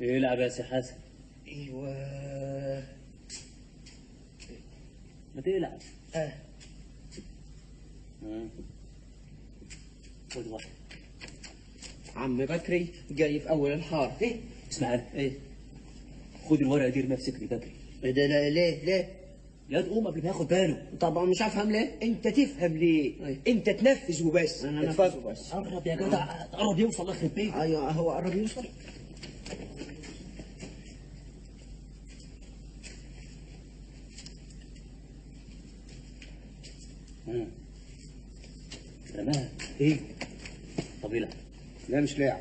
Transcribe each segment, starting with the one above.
العب يا سي حسن ايوه ما تلعب اه آه. خد واحد عم بكري جاي في اول الحاره ايه اسمع أنا. ايه خد الورقه دي ارميها في سكري بدري إيه ده لا ليه ليه يا تقوم قبل ما ياخد باله طبعا مش هفهم ليه انت تفهم ليه أيوة. انت تنفذ وبس انا اتفضل. نفسه بس قرب يا جدع قرب يوصل الله يخرب بيتك ايوه هو قرب يوصل آه. رماها ايه طب العب لا مش لاعب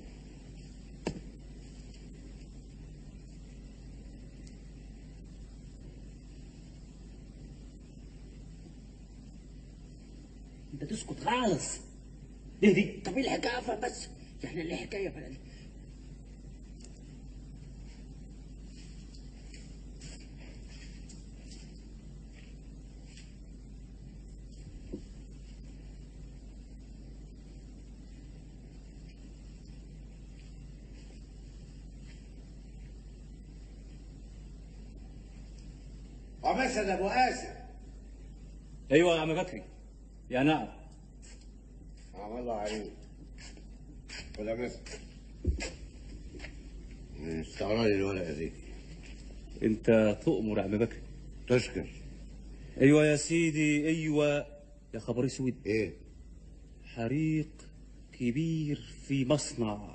انت تسكت خالص ايه دي طب ايه الحكايه افهم بس احنا اللي حكايه بلد ومثل ابو قاسم ايوه يا عم بكري يا نعم عم الله عليك ولا مثل استعرى لي الورقه دي انت تؤمر يا عم بكري تشكر ايوه يا سيدي ايوه يا خبر اسود ايه حريق كبير في مصنع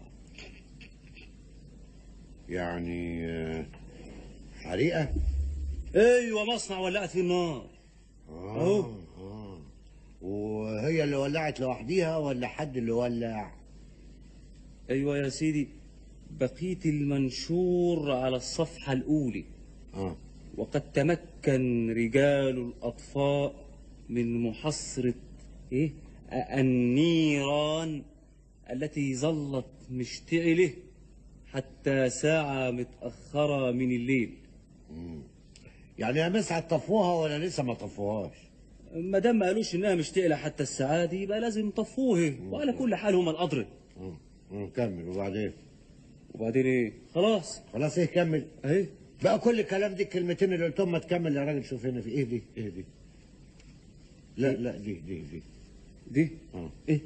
يعني آه، حريقه ايوه مصنع ولعت فيه النار اه اه وهي اللي ولعت لوحديها ولا حد اللي ولع ايوه يا سيدي بقيت المنشور على الصفحه الاولى اه وقد تمكن رجال الأطفاء من محصرة إيه؟ النيران التي ظلت مشتعلة حتى ساعة متأخرة من الليل يعني يا مسعد طفوها ولا لسه ما طفوهاش ما دام ما قالوش إنها مشتعلة حتى الساعة دي يبقى لازم طفوه وعلى كل حال هم الأضرب مم. مم. كمل وبعدين وبعدين إيه؟ خلاص خلاص ايه كمل أهي بقى كل الكلام دي الكلمتين اللي قلتهم ما تكمل يا راجل شوف هنا في ايه دي ايه دي لا لا دي دي دي دي اه إيه؟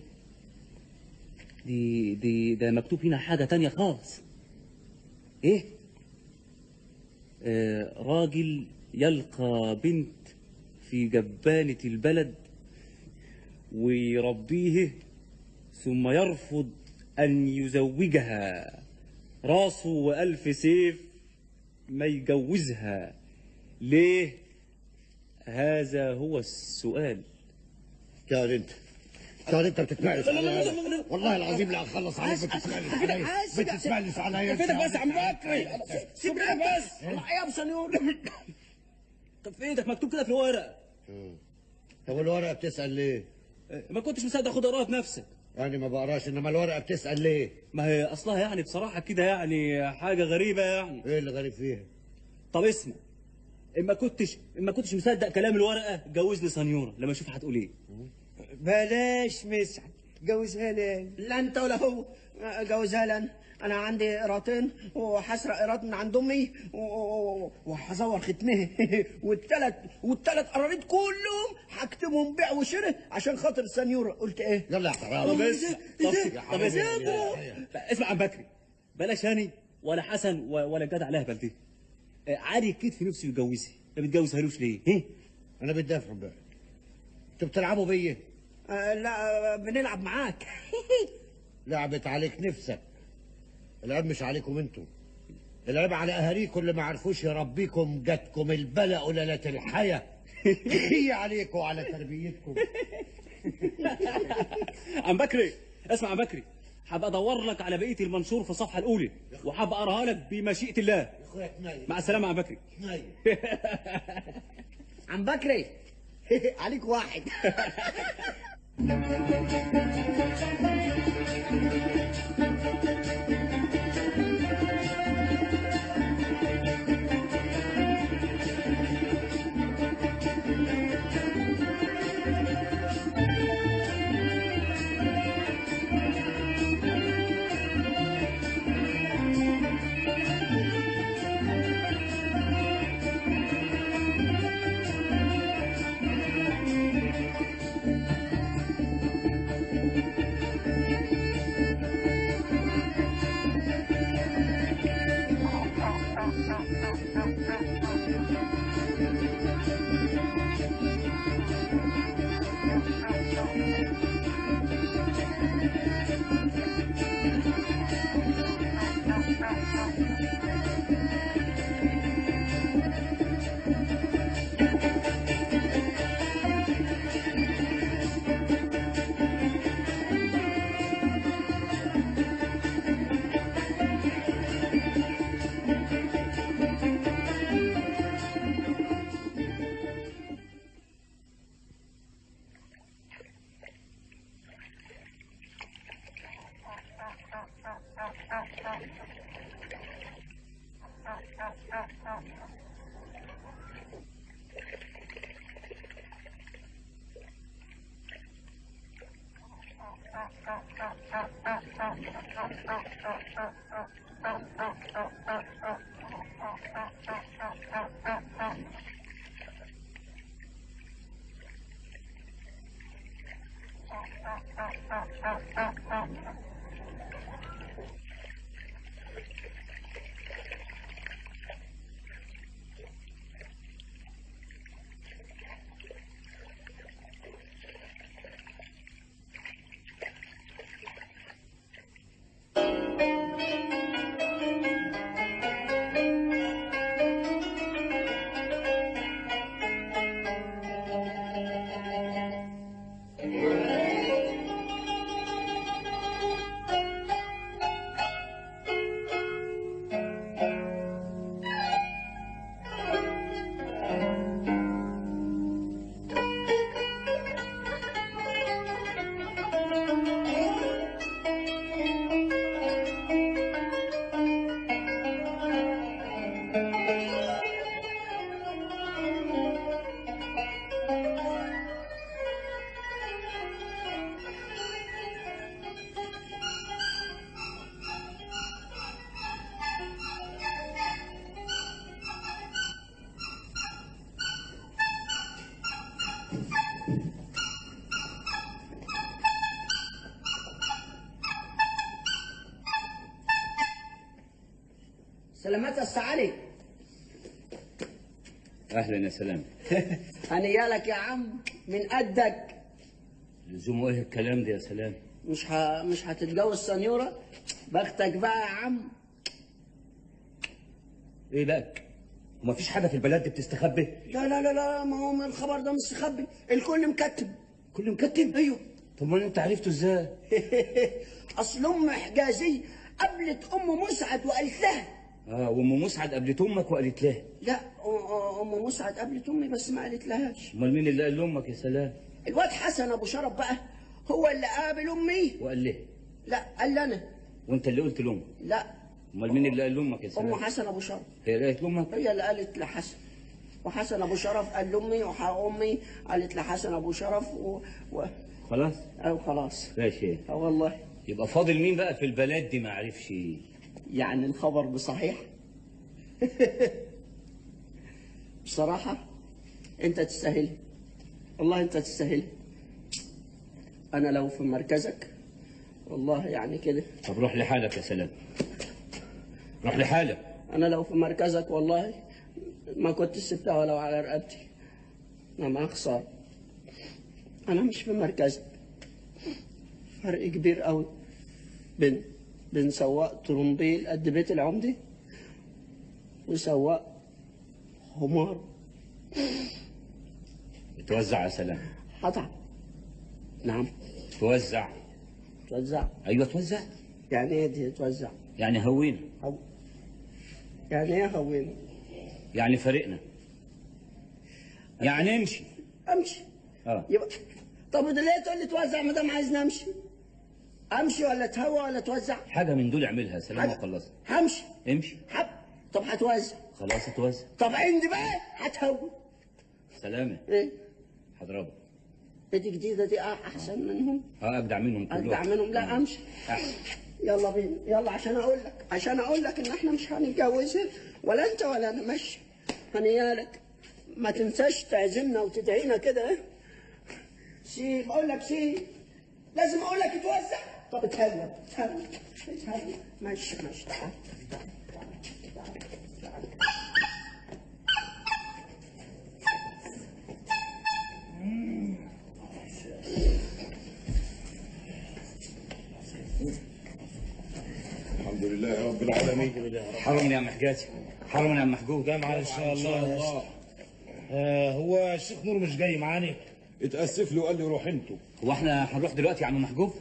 دي دي ده مكتوب هنا حاجة تانية خالص إيه؟ آه راجل يلقى بنت في جبانة البلد ويربيه ثم يرفض أن يزوجها راسه وألف سيف ما يجوزها ليه؟ هذا هو السؤال تقعد انت تقعد انت بتتمعلس عليا والله العظيم لا اخلص عليك بتتمعلس عليا بتتمعلس عليا فينك بس يا عم بكري سيبني بس الله يا ابو سنيور طب في ايدك مكتوب كده في الورقة طب الورقه بتسال ليه؟ ما كنتش مصدق خد اقراها بنفسك يعني ما بقراش انما الورقه بتسال ليه؟ ما هي اصلها يعني بصراحه كده يعني حاجه غريبه يعني ايه اللي غريب فيها؟ طب اسمع اما كنتش اما كنتش مصدق كلام الورقه جوزني سنيوره لما اشوف هتقول ايه بلاش مسعد جوزها ليه؟ لا انت ولا هو جوزها لي انا انا عندي قراطين وهسرق قراط من عند امي و- و- وهزور ختمها والثلاث والثلاث قراريط كلهم هكتبهم بيع وشراء عشان خاطر السنيوره قلت ايه؟ يلا يا حرام طب اسمع طب إيه؟ طب اسمع يا لا، اسمع عم بكري بلاش هاني ولا حسن و- ولا جدع لهبل دي آه، علي الكتف نفسه يتجوزها ما بتجوزهالوش ليه؟ ايه؟ انا بدي افهم بقى انتوا بتلعبوا بيا آه لا آه، بنلعب معاك لعبت عليك نفسك العيب مش عليكم انتوا العيب على اهاليكم اللي ما عرفوش يربيكم جاتكم البلاء ليلة الحياة هي عليكم وعلى تربيتكم عم بكري اسمع عم بكري هبقى ادور لك على بقيه المنشور في الصفحه الاولى وهبقى اقراها لك بمشيئه الله يا اخويا تنيل مع السلامه يا عم بكري تنيل عم بكري عليك واحد سلامات يا أستاذ علي اهلا يا سلام هنيالك يا عم من قدك لزوم ايه الكلام ده يا سلام مش ه... مش هتتجوز سنيورة بختك بقى يا عم ايه بقى وما فيش حاجه في البلد دي بتستخبي لا لا لا لا ما هو من الخبر ده مستخبي الكل مكتب كل مكتب ايوه طب ما انت عرفته ازاي اصل ام حجازي قابلت ام مسعد وقالت لها اه وام مسعد قابلت امك وقالت لها لا أ- ام مسعد قابلت امي بس ما قالت لهاش امال مين اللي قال لامك يا سلام الواد حسن ابو شرف بقى هو اللي قابل امي وقال لها لا قال لي انا وانت اللي قلت لامك لا امال مين اللي قال لامك يا ام سلام حسن ابو شرف هي قالت لامك هي اللي قالت لحسن وحسن ابو شرف قال لامي وامي قالت لحسن ابو شرف و... و... خلاص او خلاص ماشي اه والله يبقى فاضل مين بقى في البلد دي ما عرفش يعني الخبر بصحيح بصراحة انت تستاهل والله انت تستاهل انا لو في مركزك والله يعني كده طب روح لحالك يا سلام روح لحالك انا لو في مركزك والله ما كنت سبتها ولو على رقبتي انا ما اخسر انا مش في مركزك فرق كبير قوي بين بين سواق طرمبيل قد بيت العمدة وسواق حمار توزع يا سلام هتعب نعم توزع توزع ايوه توزع يعني ايه دي توزع يعني هوينا هو يعني ايه هوين يعني فرقنا يعني امشي امشي اه يبقى طب وده ليه تقول لي توزع ما دام عايزني امشي امشي ولا اتهوى ولا توزع حاجه من دول اعملها يا سلام حاجة. وخلص همشي امشي حب طب هتوزع خلاص اتوزع طب عندي بقى هتهوى سلامه ايه هضربك دي جديده دي احسن منهم اه ابدع منهم كلهم ارجع منهم لا امشي احسن يلا بينا يلا عشان اقول لك عشان اقول لك ان احنا مش هنتجوزها ولا انت ولا انا ماشي هنيالك ما تنساش تعزمنا وتدعينا كده اه؟ سي بقول لك سي لازم اقول لك اتوزع طب اتهوى اتهوى اتهوى ماشي ماشي تعال الحمد لله رب العالمين حرمني يا عم حجازي حرمني يا عم محجوب ده معلش ان شاء الله آه هو الشيخ نور مش جاي معانا اتأسف له وقال لي روح انتوا هو احنا هنروح دلوقتي يا عم محجوب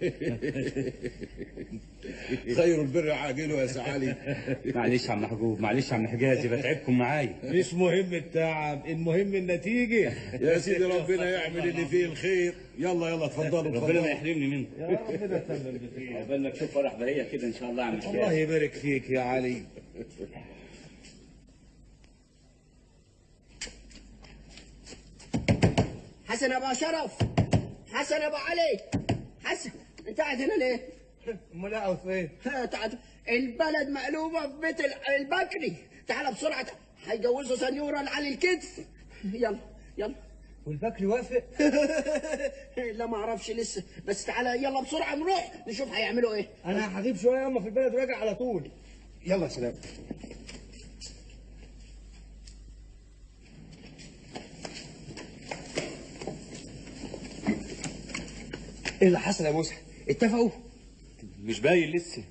خير البر عاجله يا سعالي معلش يا عم محجوب معلش يا عم حجازي بتعبكم معايا مش مهم التعب المهم النتيجة يا سيدي ربنا يعمل اللي فيه الخير يلا يلا اتفضلوا ربنا ما اتفضلوا يحرمني منه يا ربنا يسلم بخير عقبال ما تشوف فرح بهية كده ان شاء الله يا عم الله حجازي يبارك فيك يا علي حسن ابو شرف حسن ابو علي حسن انت قاعد هنا ليه؟ امال قاعد فين؟ ها، تعال البلد مقلوبة في بيت ال- البكري تعال بسرعة هيجوزوا سنيورة على الكتف يلا يلا والبكري وافق لا ما اعرفش لسه بس تعالى يلا بسرعة نروح نشوف هيعملوا ايه انا هغيب شويه ياما في البلد وراجع على طول يلا سلام ايه اللي حصل يا موسى اتفقوا مش باين لسه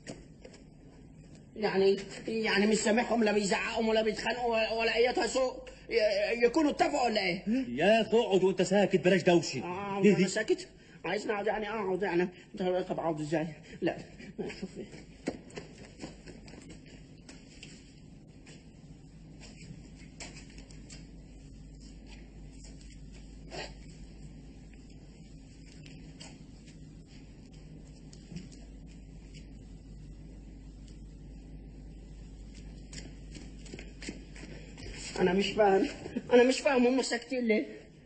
يعني يعني مش سامعهم لا بيزعقوا ولا بيتخانقوا ولا- ولا ايتها سوء ي- يكونوا اتفقوا ولا ايه؟ يا اخي اقعد وانت ساكت بلاش دوشه اه دي انا دي ساكت عايزني اقعد يعني اقعد يعني طب طب اقعد ازاي؟ لا شوف إيه. انا مش فاهم انا مش فاهم هم ساكتين ليه؟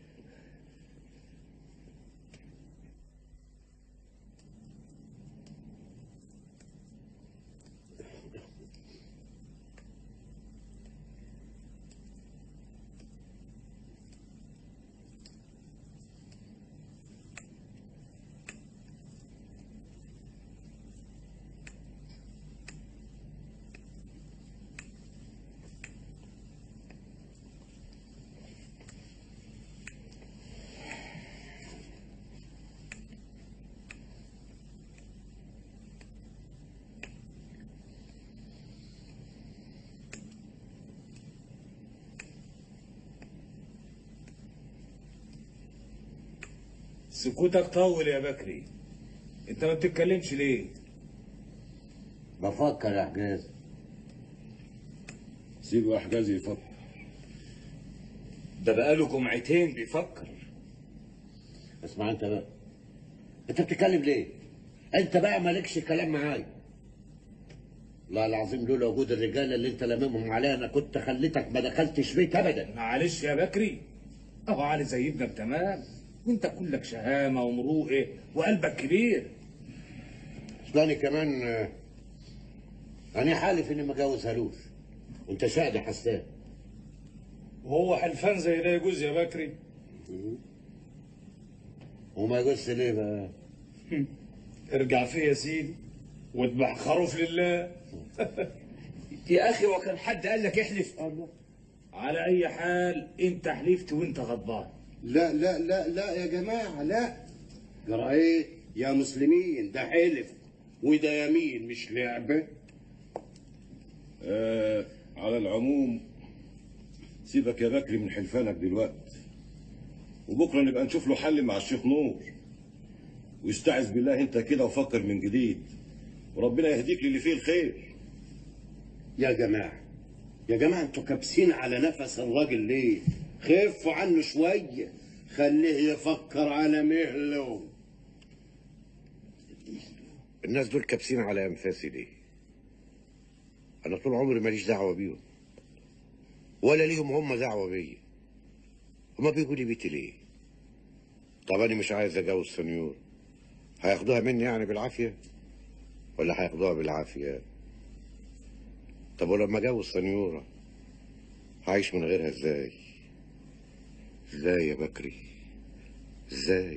سكوتك طول يا بكري انت ما بتتكلمش ليه بفكر يا حجاز سيبه حجازي يفكر ده بقاله جمعتين بيفكر اسمع انت بقى انت بتتكلم ليه انت بقى مالكش كلام معايا والله العظيم لولا وجود الرجاله اللي انت لاممهم عليا انا كنت خليتك ما دخلتش بيت ابدا معلش يا بكري اهو علي زي ابنك تمام وانت كلك شهامه ومروءه وقلبك كبير اصلاني كمان آه، انا حالف اني ما اتجوزهالوش وانت شاهد يا حسان وهو حلفان زي ده يجوز يا بكري وما يجوزش ليه بقى ارجع فيه يا سيدي واذبح خروف لله يا اخي وكان حد قال لك احلف على اي حال انت حلفت وانت غضبان لا لا لا لا يا جماعة لا جرى ايه يا مسلمين ده حلف وده يمين مش لعبة آه على العموم سيبك يا بكري من حلفانك دلوقتي وبكره نبقى نشوف له حل مع الشيخ نور واستعذ بالله انت كده وفكر من جديد وربنا يهديك للي فيه الخير يا جماعة يا جماعة انتوا كابسين على نفس الراجل ليه خفوا عنه شوية خليه يفكر على مهله الناس دول كابسين على انفاسي ليه انا طول عمري ماليش دعوه بيهم ولا ليهم هم دعوه بيا هما بيجوا لي بيتي ليه طب انا مش عايز اتجوز سنيور هياخدوها مني يعني بالعافيه ولا هياخدوها بالعافيه طب ولما اتجوز سنيوره هعيش من غيرها ازاي ازاي يا بكري ازاي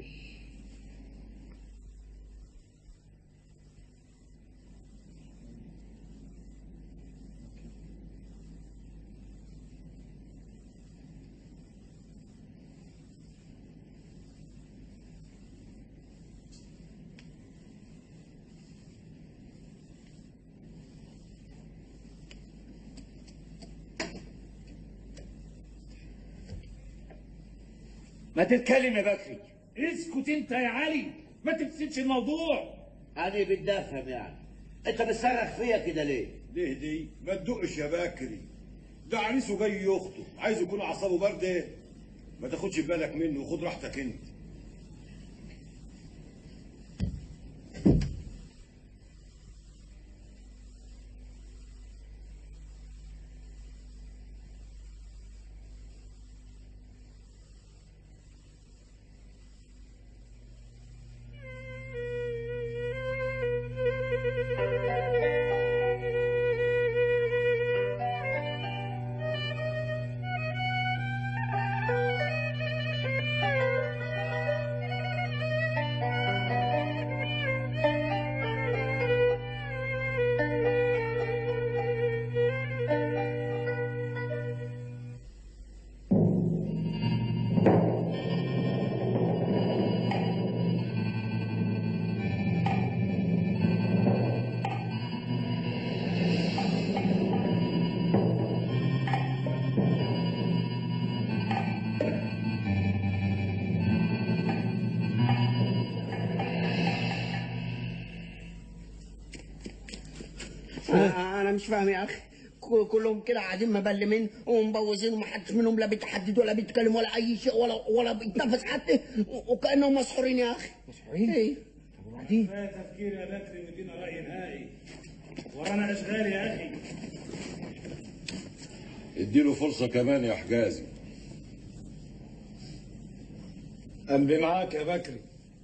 ما تتكلم يا بكري اسكت انت يا علي ما تفسدش الموضوع انا بدي افهم يعني انت بتصرخ فيا كده ليه ليه دي ما تدقش يا بكري ده عريسه جاي يخطب عايز يكون اعصابه بارده ما تاخدش بالك منه وخد راحتك انت انا أنا مش فاهم يا اخي ك- كلهم كده قاعدين مبلمين ومبوزين ومحدش منهم لا بيتحدد ولا بيتكلم ولا اي شيء ولا ولا بيتنفس حتى و- وكانهم مسحورين يا اخي مسحورين؟ ايه وبعدين ما تفكير يا بكري ودينا رأي نهائي ورانا أشغال يا أخي اديله فرصة كمان يا حجازي أمضي معاك يا بكري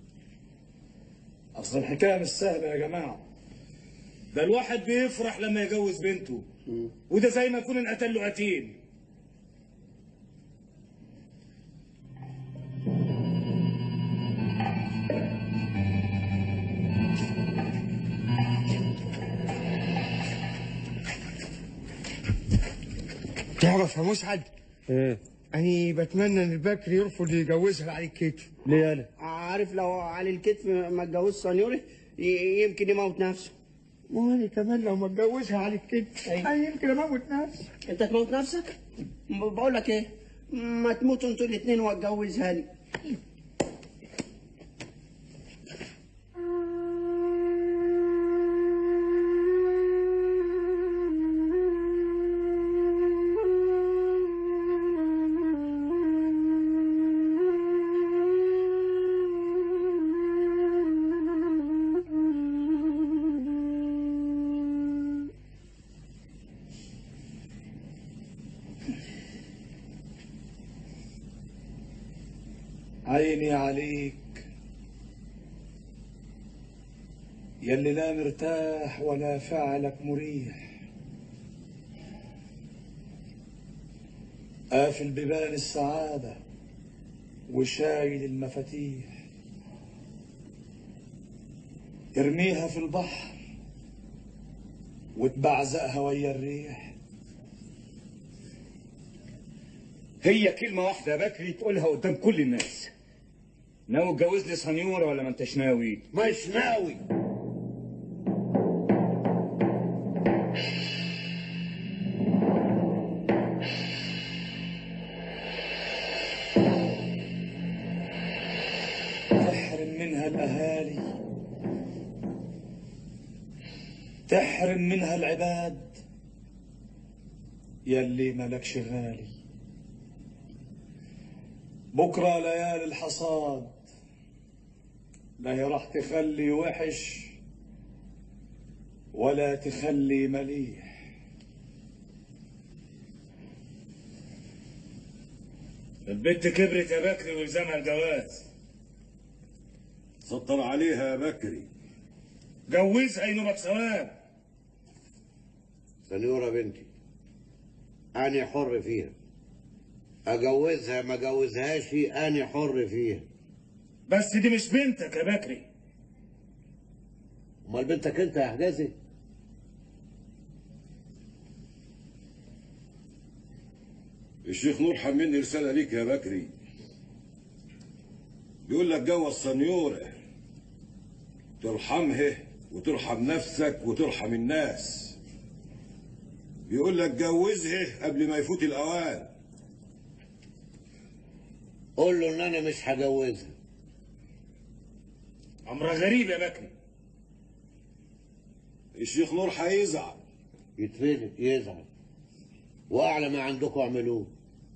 أصل الحكاية مش سهلة يا جماعة ده الواحد بيفرح لما يجوز بنته وده زي ما يكون انقتل له قتيل تعرف يا مسعد ايه أني بتمنى إن البكري يرفض يجوزها على الكتف ليه يالا عارف لو على الكتف ما اتجوزش سنيوري ي- يمكن يموت نفسه وأنا كمان لو ما اتجوزها على الكتف أيوة. أنا يمكن أموت نفسي انت تموت نفسك ب- بقول لك ايه ما تموتوا انتوا الاثنين واتجوزها لي عيني عليك يلي لا مرتاح ولا فعلك مريح قافل ببال السعادة وشايل المفاتيح ارميها في البحر وتبعزقها ويا الريح هي كلمة واحدة يا بكري تقولها قدام كل الناس ناوي تجوز لي سنيورة ولا ما انتش ناوي؟ مش ناوي تحرم منها الأهالي تحرم منها العباد يلي ملكش غالي بكرة ليالي الحصاد لا هي راح تخلي وحش ولا تخلي مليح البت كبرت يا بكري والزمها الجواز سطر عليها يا بكري جوزها ينوبك ثواب سنيورة بنتي أنا حر فيها أجوزها ما أجوزهاش أنا حر فيها بس دي مش بنتك يا بكري أمال بنتك أنت يا حجازي الشيخ نور حملني رسالة ليك يا بكري بيقول لك جوز سنيورة ترحمها وترحم نفسك وترحم الناس بيقول لك جوزها قبل ما يفوت الأوان قول له إن أنا مش هجوزها أمر غريب يا بكري الشيخ نور هيزعل يتفلت يزعل وأعلى ما عندكم اعملوه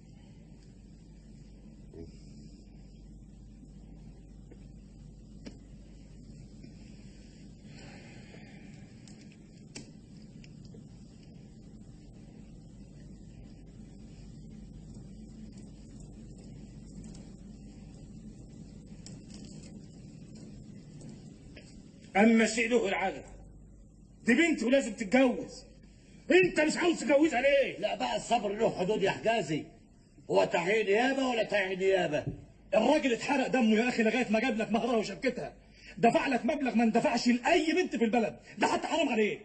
أما شيء له العجب دي بنتي ولازم تتجوز أنت مش عاوز تجوزها ليه؟ لا بقى الصبر له حدود يا حجازي هو تعيين نيابة ولا تعيين نيابة الراجل اتحرق دمه يا اخي لغايه ما جاب لك مهرها وشبكتها دفع لك مبلغ ما اندفعش لاي بنت في البلد ده حتى حرام عليك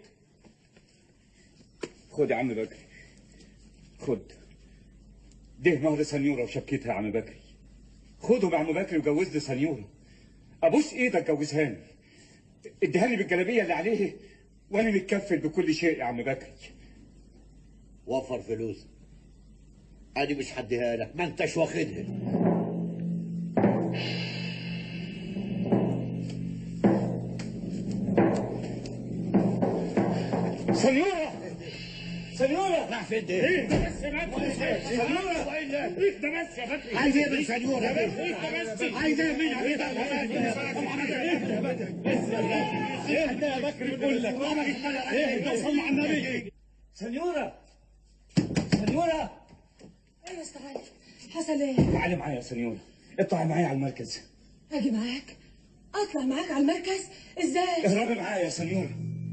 خد يا عم بكري خد ده مهر سنيورة وشبكتها يا عم بكري خدهم يا عم بكري وجوز لي سنيورة ابوس ايدك جوزهاني اديهاني بالجلابية اللي عليه وانا متكفل بكل شيء يا عم بكري وفر فلوس ادي مش هديها لك ما انتش واخدها سنيورة سنيورة راح فين ده؟ ايه ده بس يا بكري سنيورة ايه ده بس يا بكري عايز ايه من سنيورة؟ ايه ده بس عايز ايه منها؟ ايه ده يا بكري بقول لك ايه ده صلى على النبي سنيورة سنيورة ايه يا استاذ علي حصل ايه تعالي معايا يا سنيورة اطلعي معايا على المركز اجي معاك اطلع معاك على المركز ازاي اهربي معايا يا سنيورة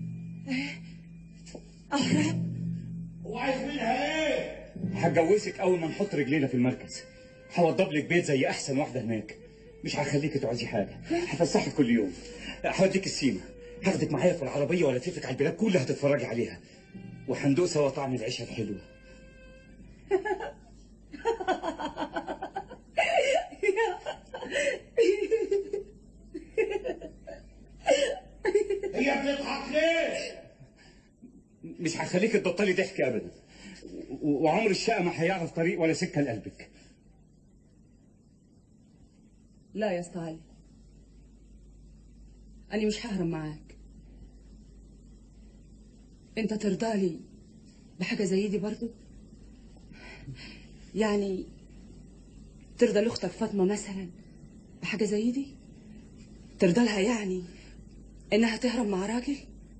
اهرب وعايز منها ايه؟ هتجوزك اول ما نحط رجلينا في المركز هوضب لك بيت زي احسن واحده هناك مش هخليك تعوزي حاجه هفسحك كل يوم هوديك السيما هاخدك معايا في العربيه ولا تلفك على البلاد كلها تتفرجي عليها وهندوق سوا طعم العيشه الحلوه هي بتضحك ليه؟ مش هخليك تبطلي ضحك ابدا و- وعمر الشقه ما هيعرف طريق ولا سكه لقلبك لا يا استاذ علي انا مش ههرب معاك انت ترضالي بحاجه زي دي برضو يعني ترضى لاختك فاطمه مثلا بحاجه زي دي ترضى لها يعني انها تهرب مع راجل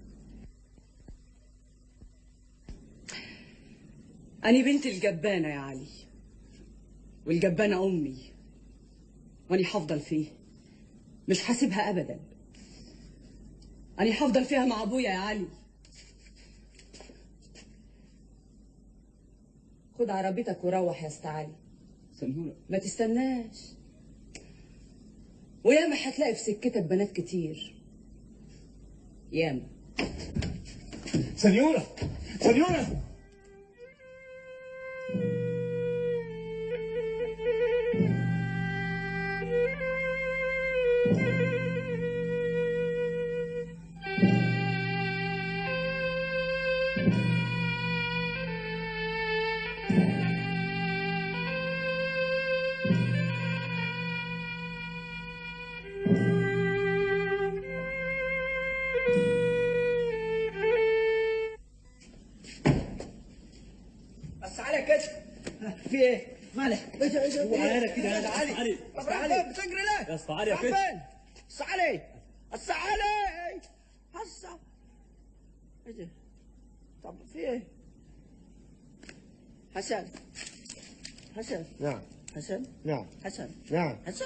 أنا بنت الجبانة يا علي والجبانة أمي وأنا هفضل فيه مش هسيبها أبدا أنا هفضل فيها مع أبويا يا علي خد عربيتك وروح يا أست علي سنيورة ما تستناش وياما هتلاقي في سكتك بنات كتير ياما سنيورة سنيورة بس علي كده في ايه؟ مالك؟ ايه ده ايه ده؟ وعيالك كده يا يا أستاذ علي. طب أستاذ رايح علي. فين؟ بتجري ليه؟ يا أستاذ علي يا رايح كده. فين؟ أستاذ علي أستاذ علي هسا ايه ده؟ طب في ايه؟ حسن حسن نعم حسن نعم حسن نعم حسن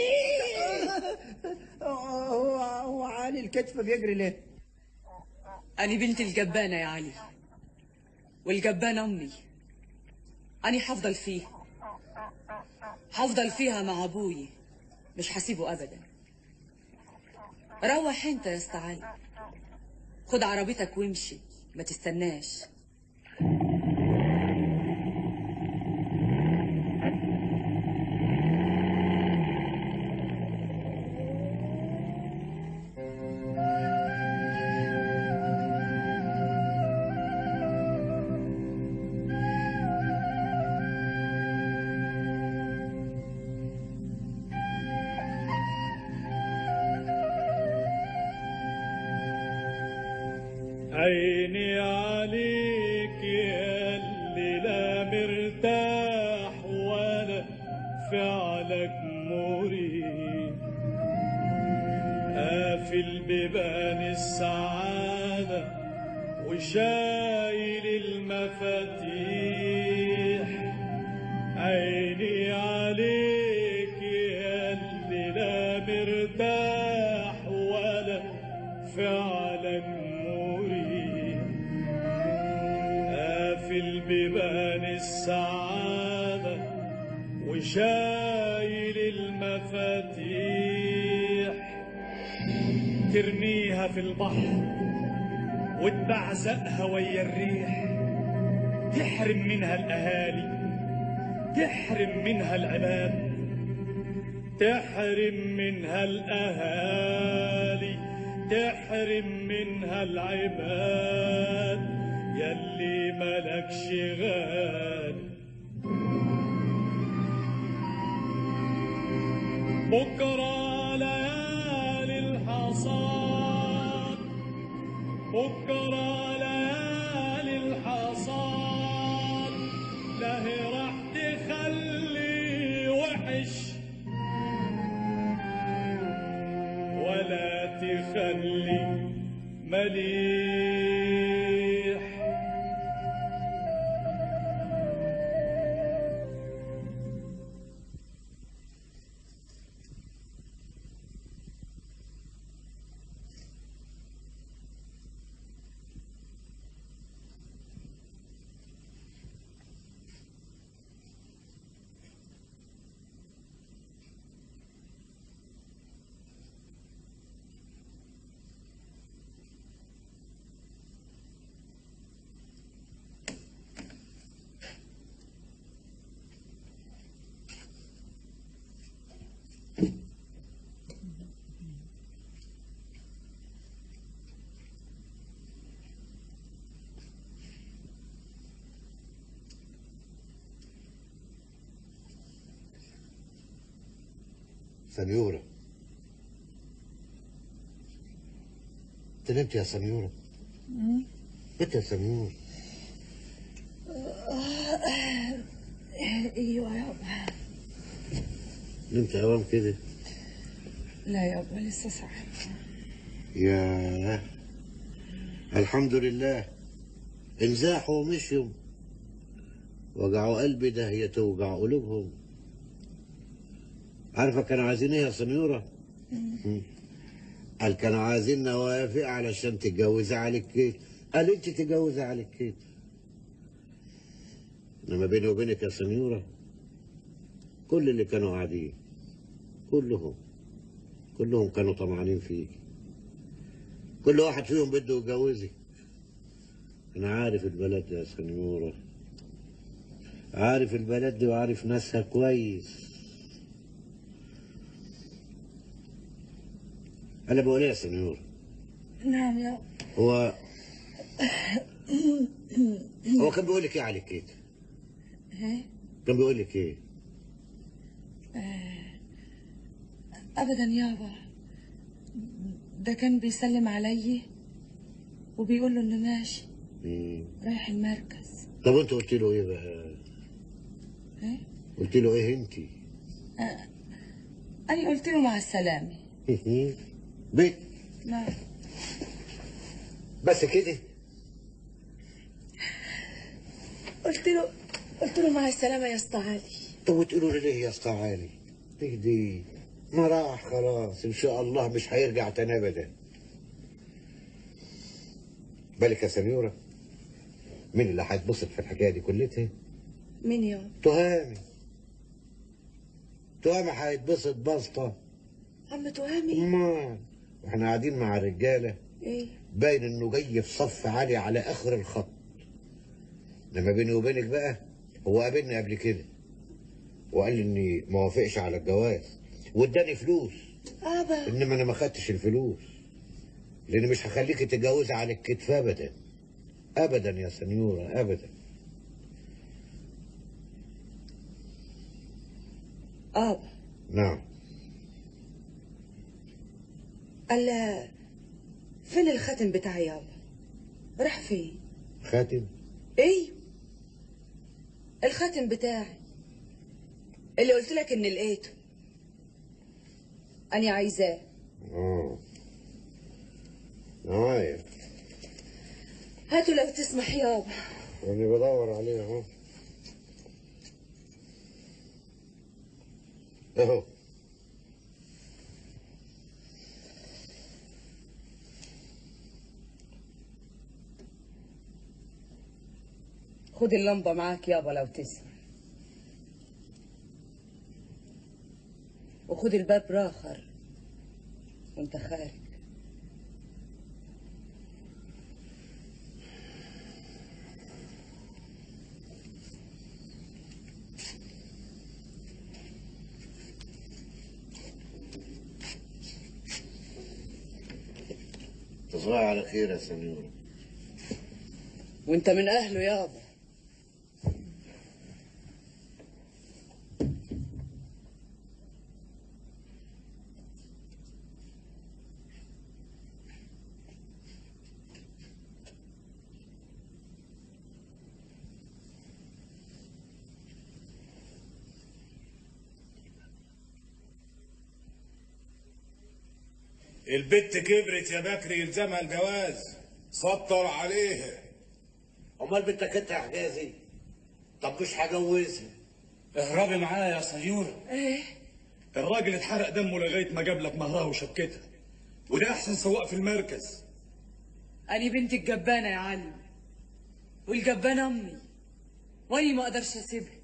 هو هو علي الكتف بيجري ليه؟ أنا بنت الجبانة يا علي والجبانة أمي أنا هفضل فيه هفضل فيها مع أبوي مش هسيبه أبدا روح أنت يا أستا علي خد عربيتك وامشي ما تستناش عيني عليك يا اللي لا مرتاح ولا فعلك مريح قافل بيبان السعادة وشايل المفاتيح عيني عليك يا اللي لا مرتاح ولا فعلك مريح قافل بيبان السعادة وشايل المفاتيح ترميها في البحر وتبعزقها ويا الريح تحرم منها الأهالي تحرم منها العباد تحرم منها الأهالي تحرم منها العباد يلي ملكش غالي بكرة ليالي الحصاد بكرة ليالي لا هي راح تخلي وحش ولا تخلي مليح سنيورة انت نمت يا سنيورة انت يا سنيورة ايوه يابا نمت اوام كده لا يابا لسه صاحي يا الحمد لله انزاحوا ومشيوا وجعوا قلبي ده هي توجع قلوبهم عارفة كانوا عايزين ايه يا سنيورة؟ مم. قال كانوا عايزين نوافق علشان تتجوزي على الكيت قال انت تتجوزي على الكيت انما بيني وبينك يا سنيورة كل اللي كانوا قاعدين كلهم كلهم كانوا طمعانين فيك كل واحد فيهم بده يتجوزك انا عارف البلد يا سنيورة عارف البلد دي وعارف ناسها كويس انا بقول ايه يا سنيورة نعم يابا هو هو كان بيقول لك ايه على الكيت ايه كان بيقول لك ايه آه، ابدا يابا ده كان بيسلم علي وبيقول له انه ماشي مم. رايح المركز طب انت قلت له ايه بقى ايه قلت له ايه انت آه، انا قلت له مع السلامه بيت نعم بس كده قلت له قلت له مع السلامه يا اسطى علي طب وتقولوا لي ليه يا اسطى علي تهدي ما راح خلاص ان شاء الله مش هيرجع تاني ابدا بالك يا سنيورة مين اللي هيتبسط في الحكايه دي كلتها مين يابا تهامي تهامي هيتبسط بسطه عم تهامي ما واحنا قاعدين مع الرجاله ايه باين انه جاي في صف عالي على اخر الخط لما بيني وبينك بقى هو قابلني قبل كده وقال لي اني ما وافقش على الجواز واداني فلوس ابا انما انا ما خدتش الفلوس لان مش هخليك تتجوزي على الكتف ابدا ابدا يا سنيوره ابدا ابا نعم قال فين الختم بتاعي يابا راح فين خاتم ايه الخاتم بتاعي اللي قلت لك ان لقيته انا عايزاه اه معايا هاته لو تسمح يابا انا بدور عليه اهو اهو خد اللمبة معاك يابا لو تسمع وخد الباب راخر وانت خارج تصبح على خير يا سنيورة وانت من اهله يابا البت كبرت يا بكري يلزمها الجواز سطر عليها امال بنتك انت يا حجازي طب مش هجوزها اهربي معايا يا سنيورة ايه الراجل اتحرق دمه لغاية ما جاب لك مهرها وشبكتها وده أحسن سواق في المركز أنا بنت الجبانة يا علي والجبانة أمي وأني ما أقدرش أسيبها